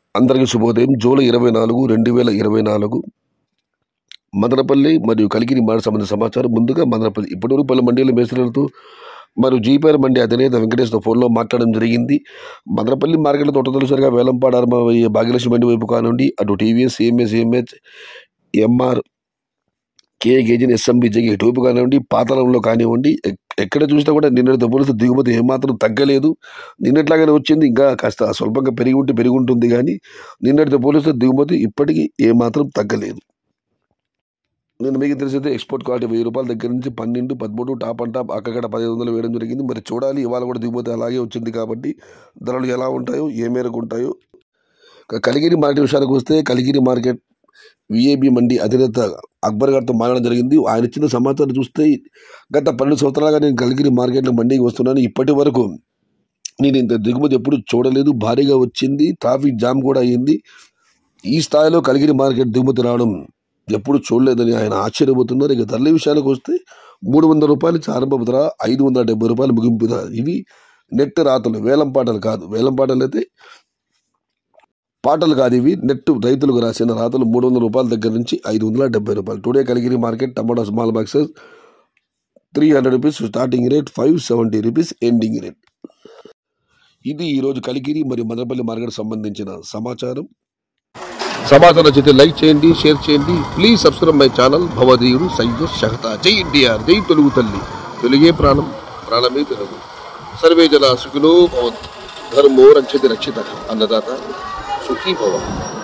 అందరికీ శుభోదయం జూలై ఇరవై నాలుగు రెండు వేల ఇరవై నాలుగు మదనపల్లి మరియు కలిగిరి మాట సంబంధించిన సమాచారం ముందుగా మదనపల్లి ఇప్పటివరకు పలు మండీల మేస్త్రులతో మరియు జీపీఆర్ మండి అధినేత వెంకటేశ్వర ఫోన్లో మాట్లాడడం జరిగింది మదనపల్లి మార్కెట్లో తొట్టతొలిసారిగా వేలంపాడ ఆరంభమయ్యే భాగ్యలక్ష్మి మండి వైపు కానుండి అటు టీవీఎస్ సిఎంఎస్ సిఎంహెచ్ ఎంఆర్ కే గేజన్ ఎస్ఎంబీజేకి ఎటువైపు కానివ్వండి పాతలంలో కానివ్వండి ఎక్- ఎక్కడ చూసినా కూడా నిన్నటితో పోలిస్తే దిగుమతి ఏమాత్రం తగ్గలేదు నిన్నట్లాగానే వచ్చింది ఇంకా కాస్త స్వల్పంగా పెరిగి ఉంటే పెరిగి ఉంటుంది కానీ నిన్నటితో పోలిస్తే దిగుమతి ఇప్పటికీ ఏమాత్రం తగ్గలేదు నేను మీకు తెలిసిందే ఎక్స్పోర్ట్ క్వాలిటీ వెయ్యి రూపాయల దగ్గర నుంచి పన్నెండు పదమూడు టాప్ అండ్ టాప్ అక్కడ పదిహేను వందలు వేయడం జరిగింది మరి చూడాలి ఇవాళ కూడా దిగుమతి అలాగే వచ్చింది కాబట్టి ధరలు ఎలా ఉంటాయో ఏ మేరకు ఉంటాయో ఇక కలిగిరి మార్కెట్ విషయానికి వస్తే కలిగిరి మార్కెట్ విఏబి మండి అధినేత అక్బర్ గారితో మాట్లాడడం జరిగింది ఆయన ఇచ్చిన సమాచారం చూస్తే గత పన్నెండు సంవత్సరాలుగా నేను కలిగిరి మార్కెట్లో మండికి వస్తున్నాను ఇప్పటి వరకు నేను ఇంత దిగుమతి ఎప్పుడు చూడలేదు భారీగా వచ్చింది ట్రాఫిక్ జామ్ కూడా అయ్యింది ఈ స్థాయిలో కలిగిరి మార్కెట్ దిగుమతి రావడం ఎప్పుడు చూడలేదని ఆయన ఆశ్చర్యపోతున్నారు ఇక ధరల విషయానికి వస్తే మూడు వందల రూపాయలు ఆరంభపు ధర ఐదు వందల డెబ్బై రూపాయలు ముగింపు ధర ఇవి నెట్ రాతలు వేలం పాటలు కాదు వేలం పాటలు అయితే పాటలు కాదు ఇవి నెట్ రైతులకు రాసిన రాతలు మూడు వందల రూపాయల దగ్గర నుంచి ఐదు వందల డెబ్బై రూపాయలు today Kaligiri market tomato small boxes three hundred rupees starting rate five seventy rupees ending rate ఇది ఈరోజు కలిగిరి మరియు మదనపల్లి మార్కెట్ సంబంధించిన సమాచారం సమాచారం నచ్చితే లైక్ చేయండి షేర్ చేయండి ప్లీజ్ సబ్స్క్రైబ్ మై ఛానల్ భవదీయుడు సయ్యద్ షహతా జై ఎన్టీఆర్ జై తెలుగు తల్లి తెలుగే ప్రాణం ప్రాణమే తెలుగు సర్వే జన సుఖినో భవంతు ధర్మో రక్షతి రక్షిత అన్నదాత సుఖీ భవ